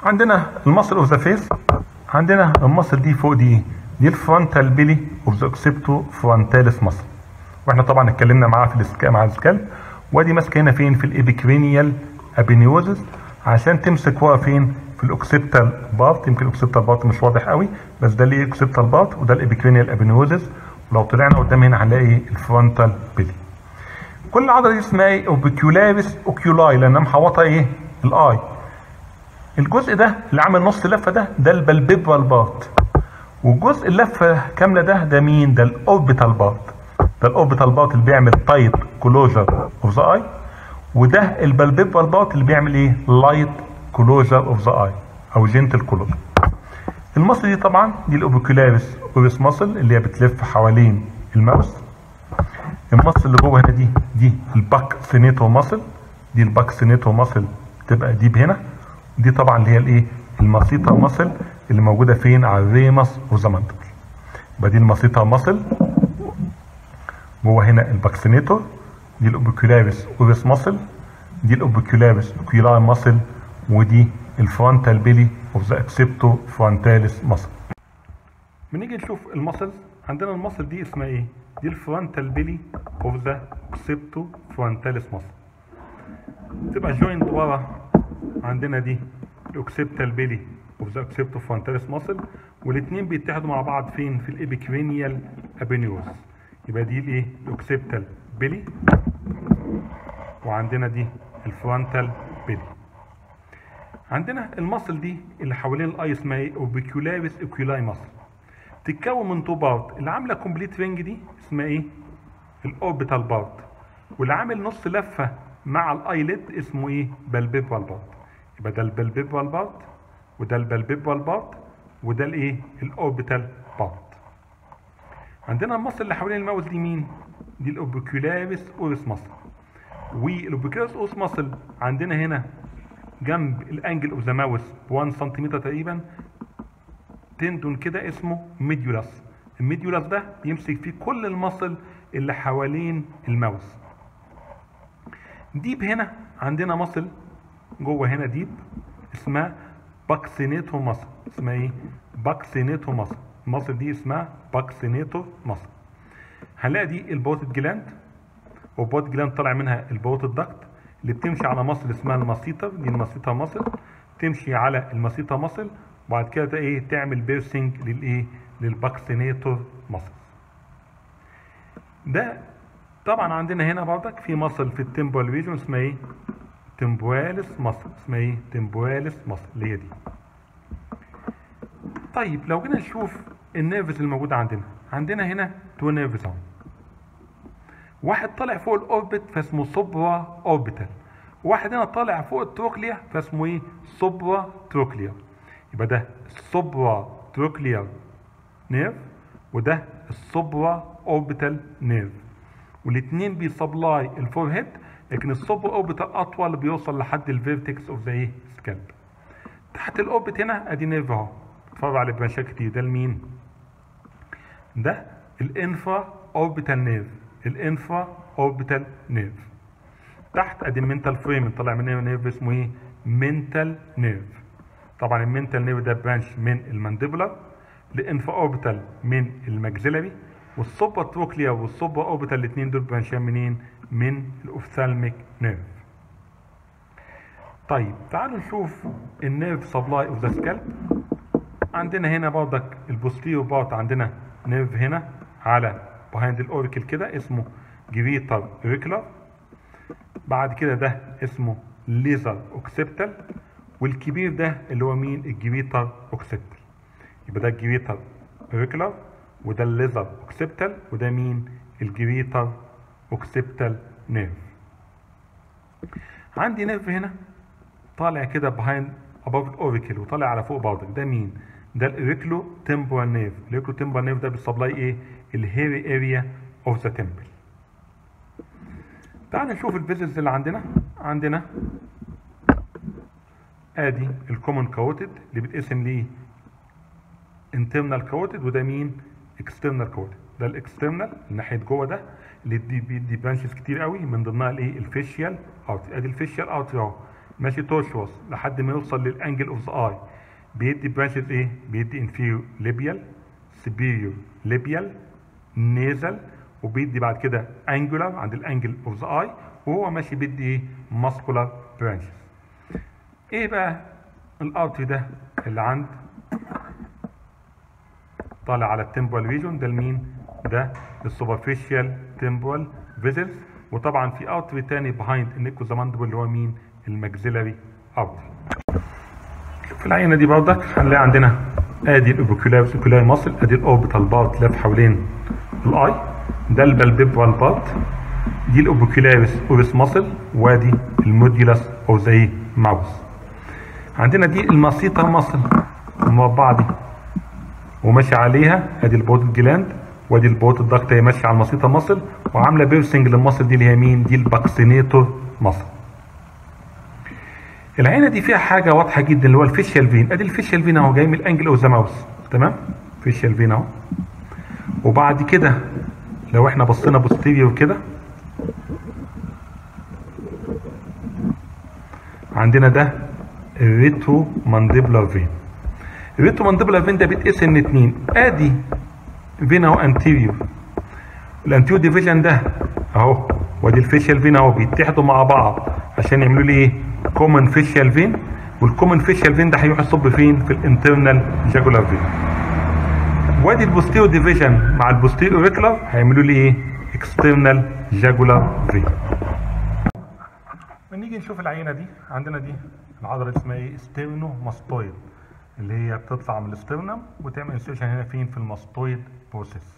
عندنا المصل اوف ذا فيس عندنا المصل دي فوق دي دي الفرونتال بيلي اوف ذا اوكسيبتو فرونتاليس مصل واحنا طبعا اتكلمنا معاها في الاسكا مع السكالب وادي ماسكه هنا فين في الابيكرينيال ابينيوزس عشان تمسك ورا فين في الاوكسيبتال بارت يمكن الاوكسيبتال بارت مش واضح قوي بس ده اللي اوكسيبتال بارت وده الابيكرينيال ابينيوزس ولو طلعنا قدام هنا هنلاقي الفرونتال بيلي كل العضله دي اسمها ايه اوبيكيولاريس اوكيولاي لانها محوطه ايه الاي الجزء ده اللي عامل نص لفه ده ده البلبيبرال بارت والجزء اللفه كامله ده ده مين ده الاوربيتال بارت ده الاوربيتال بارت اللي بيعمل تايت كلوجر اوف ذا اي وده البلبيبرال بارت اللي بيعمل ايه لايت كلوجر اوف ذا اي او جنتل كلوجر المصل دي طبعا دي الاوبيكولاريس اوريس ماسل اللي هي بتلف حوالين الماوس المصل اللي جوه هنا دي دي الباك سينيتو ماسل دي الباك سينيتو ماسل تبقى ديب هنا دي طبعا اللي هي الايه الماسيتا ماسل اللي موجوده فين على الريمس وزمانتر يبقى دي الماسيتا ماسل جوه هنا الباكسينيتور دي الاوبيكولاريس اوريس ماسل دي الاوبيكولاريس اوكيولار ماسل ودي الفرونتال بيلي اوف ذا اكسبتو فرونتاليس ماسل بنيجي نشوف الماسلز عندنا الماسل دي اسمها ايه دي الفرونتال بيلي اوف ذا اكسبتو فرونتاليس ماسل تبقى جوينت ورا عندنا دي الاوكسبتال بيلي اوف ذا اكسبتو فرونتاليس ماسل والاثنين بيتحدوا مع بعض فين في الابيكرينيال ابينيوس يبقى دي الايه الاوكسبتال بيلي وعندنا دي الفرونتال بيلي عندنا المصل دي اللي حوالين الاي اسمها ايه اوبيكولاريس اوكيولاي مصل تتكون من تو بارت اللي عامله كومبليت رينج دي اسمها ايه الاوربيتال بارت واللي عامل نص لفه مع الايلت اسمه ايه بالبيبرال بارت يبقى ده البلبيبرال بارت وده البلبيبرال بارت وده الايه الاوربيتال بارت عندنا المصل اللي حوالين الماوس دي مين دي الاوبيكولاريس اوريس مصل والاوبيكولاريس اوريس مصل عندنا هنا جنب الانجل اوف ذا ماوس ب 1 سنتيمتر تقريبا تندون كده اسمه ميديولاس الميديولاس ده بيمسك فيه كل المصل اللي حوالين الماوس ديب هنا عندنا مصل جوه هنا ديب اسمها باكسينيتو مصل اسمها ايه باكسينيتو مصل المصل دي اسمها باكسينيتو مصل هنلاقي دي البوتد جلاند والبوتد جلاند طالع منها البوتد دكت اللي بتمشي على مصل اسمها الماسيتا دي الماسيتا مصل تمشي على الماسيتا مصل وبعد كده ايه تعمل بيرسينج للايه للباكسينيتور مصل ده طبعا عندنا هنا برضك في مصل في التمبوال ريجون اسمها ايه تمبواليس مصل اسمها ايه تمبواليس مصل اللي هي دي طيب لو جينا نشوف النيرفز الموجوده عندنا عندنا هنا تو نيرفز اهو واحد طالع فوق الاوربت فاسمه سوبرا اوربيتال واحد هنا طالع فوق التروكليا فاسمه ايه سوبرا تروكليا يبقى ده السوبرا تروكليا نيرف وده السوبرا اوربيتال نيرف والاثنين بيسبلاي الفور هيد لكن السوبرا اوربيتال اطول بيوصل لحد الفيرتكس اوف ذا ايه سكالب تحت الاوربت هنا ادي نيرف اهو اتفرج على برانشات كتير ده لمين ده الانفرا اوربيتال نيرف الانفرا اوربيتال نيرف تحت ادي المنتال فريم طالع من نيرف اسمه ايه منتال نيرف طبعا المنتال نيرف ده برانش من المانديبولار الانفرا اوربيتال من الماكسيلاري والسوبر تروكليا والسوبر اوربيتال الاثنين دول برانشين منين من الاوفثالميك نيرف طيب تعالوا نشوف النيرف سبلاي اوف ذا سكالب عندنا هنا برضك البوستيريور بارت عندنا نيرف هنا على بهايند الاوريكل كده اسمه جريتر اوريكولار بعد كده ده اسمه ليزر اوكسبتال والكبير ده اللي هو مين الجريتر اوكسبتال يبقى ده الجريتر اوريكولار وده الليزر اوكسبتال وده مين الجريتر اوكسبتال نيرف عندي نيرف هنا طالع كده بهايند اباف الاوريكل وطالع على فوق برضك ده مين ده الاوريكلو تمبرال نيرف الاوريكلو تمبرال نيرف ده بيسبلاي ايه الهيري اريا اوف ذا تمبل تعال نشوف الفيزلز اللي عندنا عندنا ادي الكومن كاروتيد اللي بيتقسم ليه انترنال كاروتيد وده مين اكسترنال كاروتيد ده الاكسترنال الناحيه جوه ده اللي دي بيدي برانشز كتير قوي من ضمنها الايه الفيشيال اوت ادي الفيشيال اوت اهو ماشي تورشوس لحد ما يوصل للانجل اوف ذا اي بيدي برانشز ايه بيدي انفيريور ليبيال سبيريور ليبيال نيزل وبيدي بعد كده انجولار عند الانجل اوف ذا اي وهو ماشي بيدي ايه ماسكولار برانشز ايه بقى الارتري ده اللي عند طالع على التمبوال ريجون ده لمين ده السوبرفيشال تمبوال فيزلز وطبعا في ارتري تاني بيهايند النيكوزاماندبل اللي هو مين الماكسيلاري ارتري في العينه دي برضك هنلاقي عندنا ادي الاوبيكولاريس اوكولاري ماسل ادي الاوربيتال بارت لف حوالين الاي ده البالبيبرال بارت دي الاوبيكولاريس اوريس ماسل وادي الموديولاس او زي ماوس عندنا دي الماسيتا ماسل المربعه دي وماشي عليها ادي البوت جلاند وادي البوت الضغط هي ماشيه على الماسيتا ماسل وعامله بيرسنج للماسل دي اللي هي مين دي الباكسينيتور ماسل العينه دي فيها حاجه واضحه جدا اللي هو الفيشيال فين ادي الفيشيال فين اهو جاي من الانجل اوف ذا ماوس تمام فيشيال فين اهو وبعد كده لو احنا بصينا بوستيريور كده عندنا ده الريترو مانديبولار فين الريترو مانديبولار فين ده بيتقسم لاتنين ادي فين اهو انتيريور الانتيريور ديفيجن ده اهو وادي الفيشيال فين اهو بيتحدوا مع بعض عشان يعملوا لي ايه كومن فيشيال فين والكومن فيشيال فين ده هيروح يصب فين في الانترنال جاجولار فين وادي البوستيريور ديفيجن مع البوستيريور ريكلر هيعملوا لي ايه اكسترنال جاجولار فين نيجي نشوف العينه دي عندنا دي العضله اسمها ايه ستيرنو ماستويد اللي هي بتطلع من الاسترنم وتعمل انسيرشن هنا فين في الماستويد بروسيس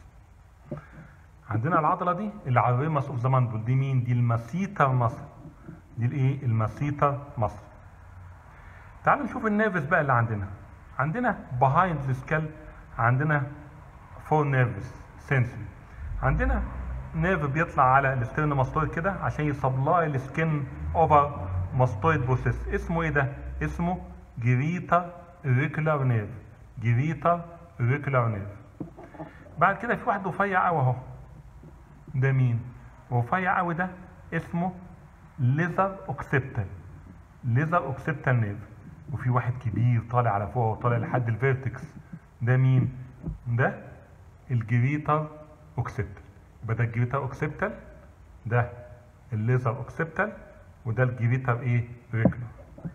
عندنا العضله دي اللي على الريمس اوف ذا ماندبل دي مين دي الماسيتر ماسل دي الايه الماسيتر ماسل تعالوا نشوف النيرفز بقى اللي عندنا عندنا behind the skull عندنا فور نيرفز سنسوري عندنا نيرف بيطلع على الاسترن ماستويد كده عشان يسبلاي السكن اوفر ماستويد بروسيس اسمه ايه ده اسمه جريتا ريكولار نيرف جريتا ريكولار نيرف بعد كده في واحد رفيع قوي اهو ده مين رفيع قوي ده اسمه ليزر اوكسبتال ليزر اوكسبتال نيرف وفي واحد كبير طالع على فوق طالع لحد الفيرتكس ده مين ده الجريتر اوكسبتال يبقى ده الجريتر اوكسبتال ده الليزر اوكسبتال وده الجريتر ايه ريكولار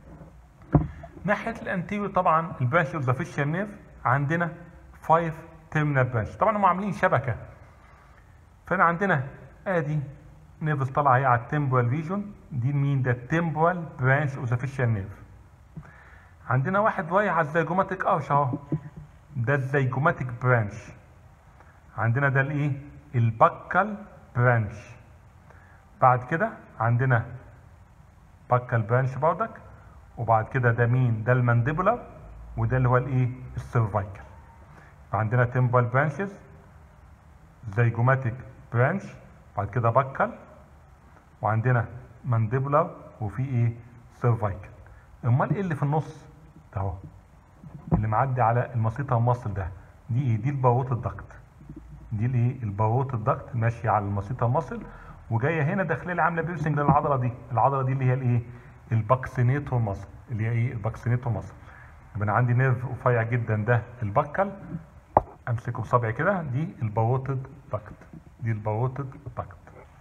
ناحيه الانتيريور طبعا البرانش اوف ذا فيشال نيرف عندنا 5 تيرمينال برانش طبعا هم عاملين شبكه فانا عندنا ادي نيرفز طالعه اهي على التمبوال ريجون دي مين ده التمبوال برانش اوف ذا فيشال نيرف عندنا واحد رايح على الزيجوماتيك ارش اهو ده الزيجوماتيك برانش عندنا ده الايه البكال برانش بعد كده عندنا بكال برانش برضك وبعد كده ده مين ده المانديبولار وده اللي هو الايه السيرفايكال عندنا تمبال برانشز زيجوماتيك برانش بعد كده بكال وعندنا مانديبولار وفي ايه سيرفايكال امال ايه اللي في النص ده اهو اللي معدي على المسيطه مصل ده دي ايه دي الباروت الضغط دي الايه الباروت الضغط ماشيه على المسيطه مصل وجايه هنا داخليه اللي عامله بيرسنج للعضله دي العضله دي اللي هي الايه الباكسينيتور مصل اللي هي ايه الباكسينيتور مصل يبقى انا عندي نيرف رفيع جدا ده البكل امسكه بصبعي كده دي الباروتد ضغط دي الباروتد ضغط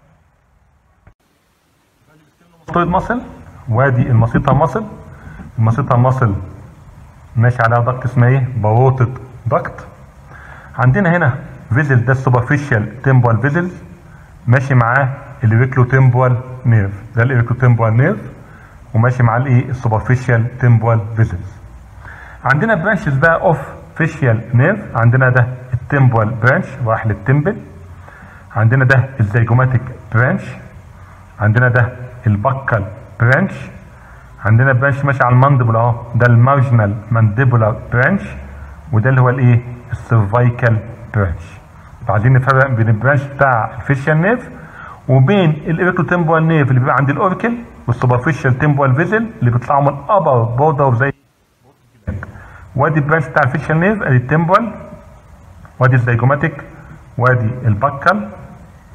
ماستويد ماسل وادي المسيطه ماسل المسيطه ماسل ماشي عليها ضغط اسمها ايه باروتد ضغط عندنا هنا فيزل ده السوبرفيشال تمبوال فيزل ماشي معاه الريكلو تمبوال نيرف ده الريكلو تمبوال نيرف وماشي معاه الايه السوبرفيشال تمبوال فيزلز عندنا برانشز بقى اوف فيشيال نيرف عندنا ده التمبوال برانش رايح للتمبل عندنا ده الزيجوماتيك برانش عندنا ده البكال برانش عندنا برانش ماشي على الماندبل اهو ده المارجنال مانديبولار برانش وده اللي هو الايه السيرفايكال برانش عايزين نفرق بين البرانش بتاع الفيشيال نيرف وبين الايريكوتمبوال نيرف اللي بيبقى عند الاوركل والسوبرفيشال تمبوال فيزل اللي بيطلعوا من الابر بوردر زي وادي البرانش بتاع الفيشال نيرف ادي التمبوال وادي الزيجوماتيك وادي البكال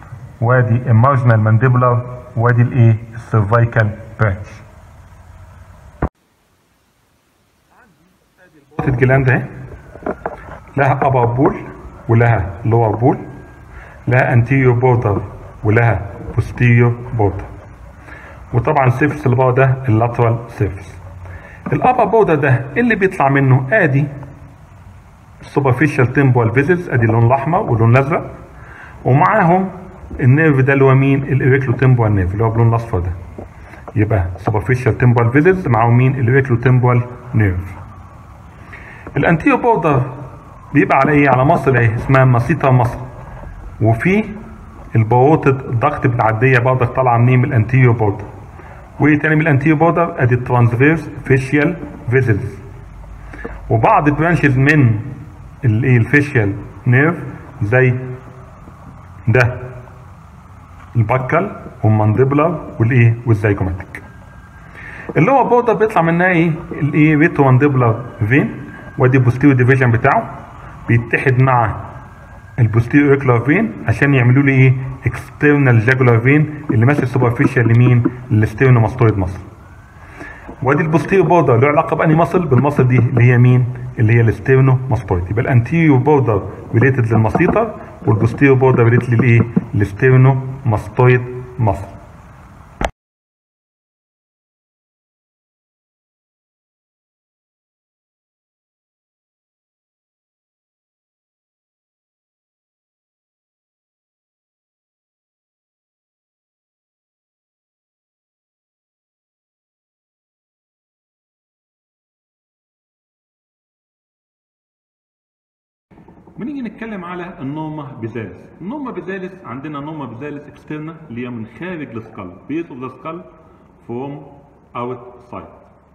وادي المارجنال مانديبولار وادي الايه السيرفايكال برانش الجلاند اهي لها ابر بول ولها لور بول لها انتيريور بوردر ولها بوستيريور بوردر وطبعا سيرفس اللي بره ده اللاترال سيرفس الابر بوردر ده اللي بيطلع منه ادي السوبرفيشال تمبوال فيزلز ادي اللون الاحمر واللون الازرق ومعاهم النيرف ده اللي هو مين الايريكلو تمبوال نيرف اللي هو باللون الاصفر ده يبقى سوبرفيشال تمبوال فيزلز معاهم مين الايريكلو تمبوال نيرف الانتيريور بوردر بيبقى على ايه على مصل اهي اسمها مسيطه مصل وفي البواطد الضغط بالعاديه برضك طالعه منين من الانتيريور بوردر وايه تاني من الانتيريور بوردر ادي الترانسفيرس فيشيال فيزلز وبعض برانشز من الايه الفيشيال نيرف زي ده البكل والمانديبولار والايه والزيجوماتيك اللي هو بوردر بيطلع منها ايه الايه ريتو مانديبولار فين وادي البوستيريور ديفيجن بتاعه بيتحد مع البوستيريور اوريكولار فين عشان يعملوا لي ايه اكسترنال جاجولار فين اللي ماسك سوبرفيشال لمين للستيرنوماستويد مصل وادي البوستيريور بوردر له علاقه باني مصل بالمصل دي اللي هي مين اللي هي الستيرنوماستويد يبقى الانتيريور بوردر ريليتد للمسيطر والبوستيريور بوردر ريليتد للايه للستيرنوماستويد مصل ونيجي نتكلم على النوما بيزالس النوما بيزالس عندنا نوما بيزالس اكسترنا اللي هي من خارج السكال بيز اوف ذا سكال فروم اوت سايد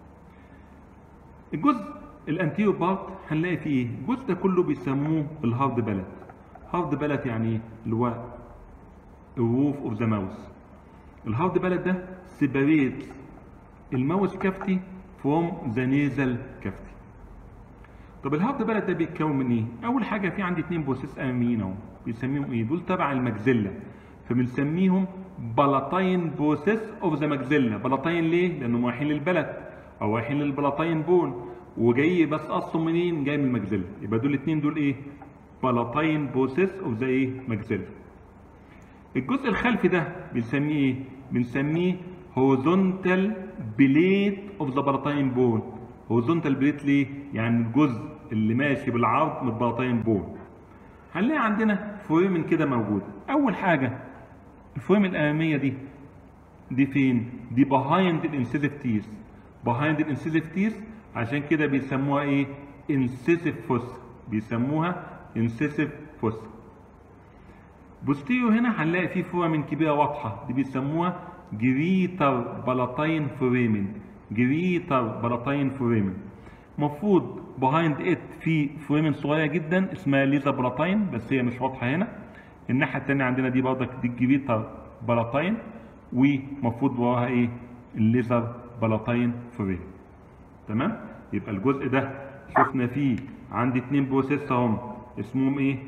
الجزء الانتيريور بارت هنلاقي فيه ايه الجزء ده كله بيسموه الهارد بالات هارد بالات يعني ايه اللي هو الروف اوف ذا ماوس الهارد بالات ده سيبريت الماوس كافتي فروم ذا نيزل كافتي طب الهارد بلد ده بيتكون من ايه؟ أول حاجة في عندي اتنين بروسيس أماميين أهو بنسميهم ايه؟ دول تبع المجزلة فبنسميهم بلاتاين بروسيس اوف ذا مجزلة بلاتاين ليه؟ لأنهم رايحين للبلد أو رايحين للبلاتاين بون وجاي بس أصله منين؟ جاي من المجزلة يبقى دول الاتنين دول ايه؟ بلاتاين بروسيس اوف ذا ايه؟ مجزلة الجزء الخلفي ده بنسميه ايه؟ بنسميه هوريزونتال بليت اوف ذا بلاتاين بون هوريزونتال بليت ليه؟ يعني الجزء اللي ماشي بالعرض من البلاتين بون. هنلاقي عندنا فوريمن كده موجود. أول حاجة الفوريمن الأمامية دي دي فين؟ دي behind الانسيسيف تيرز. behind الانسيسيف تيرز عشان كده بيسموها إيه؟ انسيسيف فوس. بيسموها انسيسيف فوس. بوستيريو هنا هنلاقي فيه فورامين كبيرة واضحة دي بيسموها جريتر بلاتين فوريمن. جريتر بلاتين فوريمن. مفروض بهايند ات في فوريمن صغيره جدا اسمها ليزا بلاتين بس هي مش واضحه هنا الناحيه الثانيه عندنا دي برضك دي الجريتر بلاتين ومفروض وراها ايه الليزر بلاتين فوريمن تمام يبقى الجزء ده شفنا فيه عندي اتنين بروسيس اهم اسمهم ايه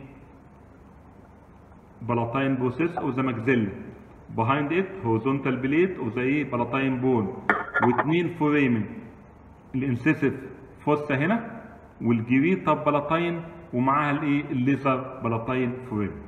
بلاتين بروسيس او ذا ماكزيلا behind it horizontal plate of the ايه بلاتين بون واثنين فوريمن الانسيسيف فوسا هنا والجريتا بلاتين ومعاها الايه الليزر بلاتين فوريمن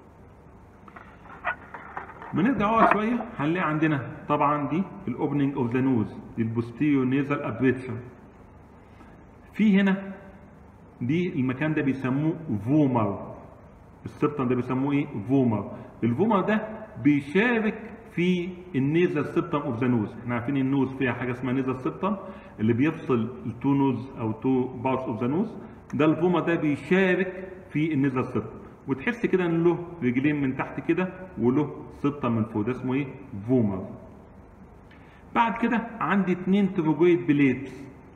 بنرجع ورا شويه هنلاقي عندنا طبعا دي الاوبننج اوف ذا نوز دي البوستيريو نيزل ابريتشر في هنا دي المكان ده بيسموه فومر السبتم ده بيسموه ايه فومر الفومر ده بيشارك في النيزل سبتم اوف ذا نوز احنا عارفين النوز فيها حاجه اسمها نيزل سبتم اللي بيفصل التو نوز او تو بارتس اوف ذا نوز ده الفومر ده بيشارك في النيزل سبتم وتحس كده ان له رجلين من تحت كده وله سبتم من فوق ده اسمه ايه فومر بعد كده عندي اتنين تروجويد بليتس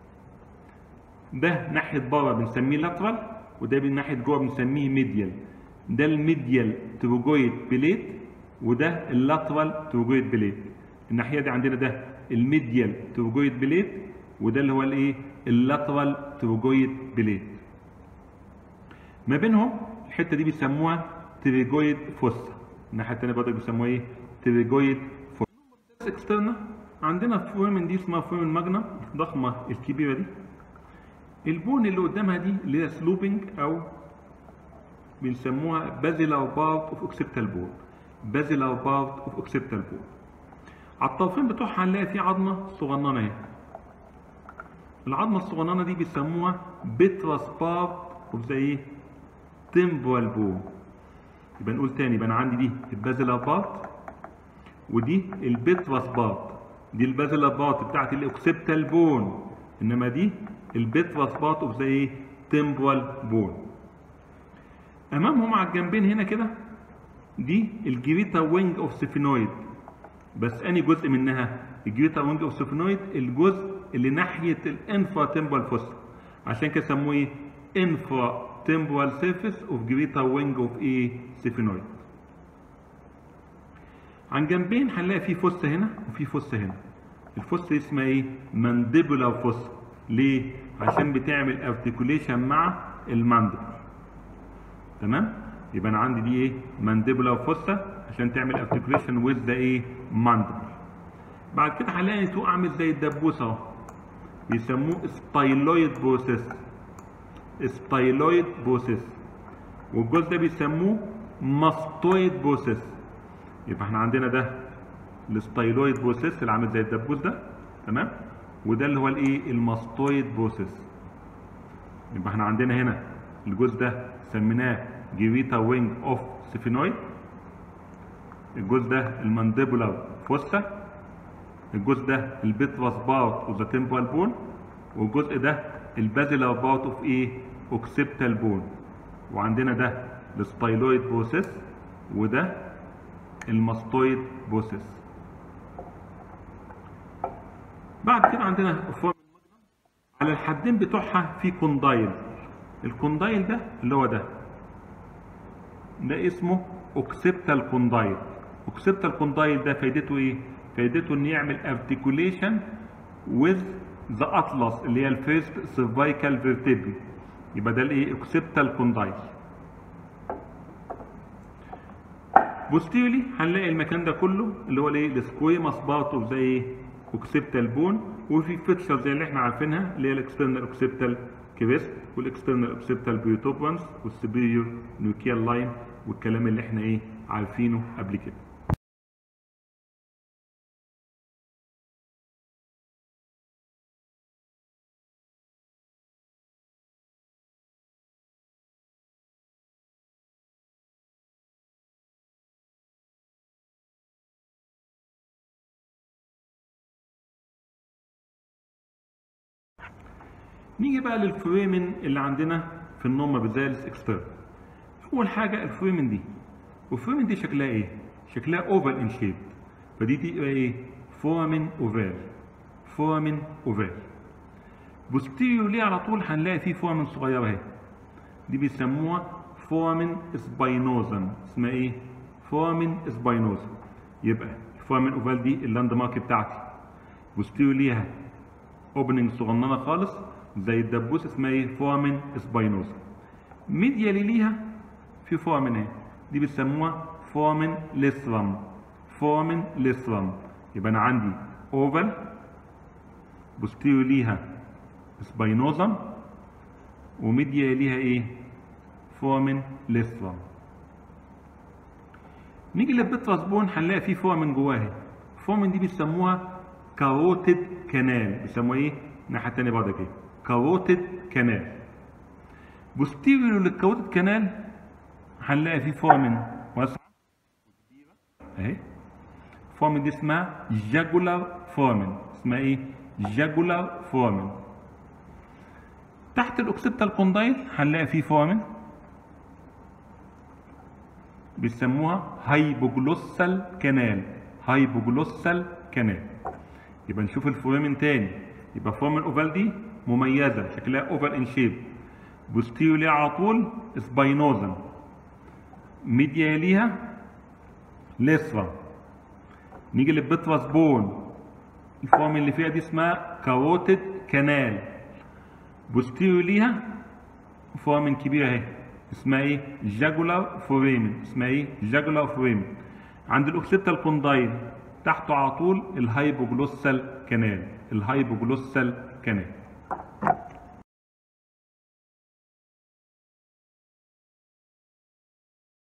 ده ناحيه بره بنسميه لاترال وده من ناحيه جوه بنسميه ميديال ده الميديال تروجويد بليت وده اللاترال تروجويد بليت الناحيه دي عندنا ده الميديال تروجويد بليت وده اللي هو الايه اللاترال تروجويد بليت ما بينهم الحته دي بيسموها تريجويد فوسا الناحيه الثانيه برضه بيسموها ايه تريجويد فوسا اكسترنا عندنا فورمن دي اسمها فورمن ماجنا الضخمه الكبيره دي البون اللي قدامها دي اللي هي سلوبنج او بنسموها بازيلار بارت اوف اوكسيبتال بون بازيلار بارت اوف اوكسيبتال بون على الطرفين بتوعها هنلاقي في عظمه صغننه اهي العظمه الصغننه دي بيسموها بيتراس بارت اوف ذا ايه تمبرال بون يبقى نقول تاني يبقى انا عندي دي البازيلار بارت ودي البيتراس بارت دي البازيلار بارت بتاعت الاوكسيبتال بون انما دي البيتراس بارت اوف ذا ايه تمبرال بون امامهم على الجنبين هنا كده دي الجريتا وينج اوف سيفينويد بس اني جزء منها الجريتا وينج اوف سيفينويد الجزء اللي ناحيه الانفرا تمبرال فوسا عشان كده سموه ايه انفرا تمبرال سيرفيس اوف جريتا وينج اوف ايه سيفينويد عن جنبين هنلاقي في فوسا هنا وفي فوسا هنا الفوسا اسمها ايه مانديبولار فوسا ليه عشان بتعمل ارتكوليشن مع الماندبل تمام يبقى انا عندي دي ايه مانديبولار فوسا عشان تعمل ارتكوليشن ويز ذا ايه ماندبل بعد كده هنلاقي تو اعمل زي الدبوسه اهو بيسموه ستايلويد بروسيس ستايلويد بروسيس والجزء ده بيسموه ماستويد بروسيس يبقى احنا عندنا ده الستايلويد بروسيس اللي عامل زي الدبوس ده تمام وده اللي هو الايه الماستويد بروسيس يبقى احنا عندنا هنا الجزء ده سميناه جيريتا وينج اوف سيفينويد الجزء ده المانديبولار فوسا الجزء ده البيتراس بارت اوف ذا تمبرال بون والجزء ده البازيلار بارت اوف ايه اوكسيبتال بون وعندنا ده الستايلويد بروسيس وده الماستويد بروسيس بعد كده عندنا فورم على الحدين بتوعها في كوندايل الكوندايل ده اللي هو ده ده اسمه اوكسيبتال كوندايل اوكسيبتال كوندايل ده فايدته ايه فايدته ان يعمل ارتكوليشن with ذا اطلس اللي هي الفيرست سيرفايكال فيرتبري يبقى ده الايه اوكسيبتال كوندايل بوستيرلي هنلاقي المكان ده كله اللي هو الايه السكويماس بارت اوف ذا ايه اوكسيبتال بون وفي فيتشر زي اللي احنا عارفينها اللي هي الاكسترنال اوكسيبتال كريست والاكسترنال اوكسيبتال بيوتوبرانس والسبيريور نيوكيال لاين والكلام اللي احنا ايه عارفينه قبل كده نيجي بقى للفريمن اللي عندنا في النوم بزالس اكسترن اول حاجه الفريمن دي والفريمن دي شكلها ايه شكلها اوفال ان شيب فدي تبقى ايه فورامين اوفال فورامين اوفال بوستيريو ليه على طول هنلاقي فيه فورامين صغيره اهي دي بيسموها فورامين سباينوزم اسمها ايه فورامين سباينوزم يبقى الفورامين اوفال دي اللاند مارك بتاعتي بوستيريو ليها اوبننج صغننه خالص زي الدبوس اسمها ايه فورامين سباينوزا ميديالي ليها في فورامين اهي دي بيسموها فورامين ليسرام فورامين ليسرام يبقى انا عندي اوفال بوستيريو ليها سباينوزم وميديا ليها ايه فورامين ليسرام نيجي للبتراس بون هنلاقي فيه فورامين جواها الفورامين دي بيسموها كاروتيد كانال بيسموها ايه الناحيه الثانيه برضه كده كاروتيد كانال بوستيريو للكاروتيد كانال هنلاقي فيه فورمن واسعه اهي فورمن دي اسمها جاجولار فورمن اسمها ايه جاجولار فورمن تحت الاوكسيبتال كوندايل هنلاقي فيه فورمن بيسموها هايبوجلوسال كانال هايبوجلوسال كانال يبقى نشوف الفورمن تاني يبقى فورمن اوفال دي مميزه شكلها اوفال ان شيب بوستيريو ليها على طول سباينوزم ميديا ليها ليسرا نيجي للبتراس بون الفورم اللي فيها دي اسمها كاروتيد كانال بوستيريو ليها فورمن كبيره اهي اسمها ايه جاجولار فوريمن اسمها ايه جاجولار فوريمن عند الاوكسيبتال كوندايل تحته على طول الهايبوجلوسال كانال الهايبوجلوسال كانال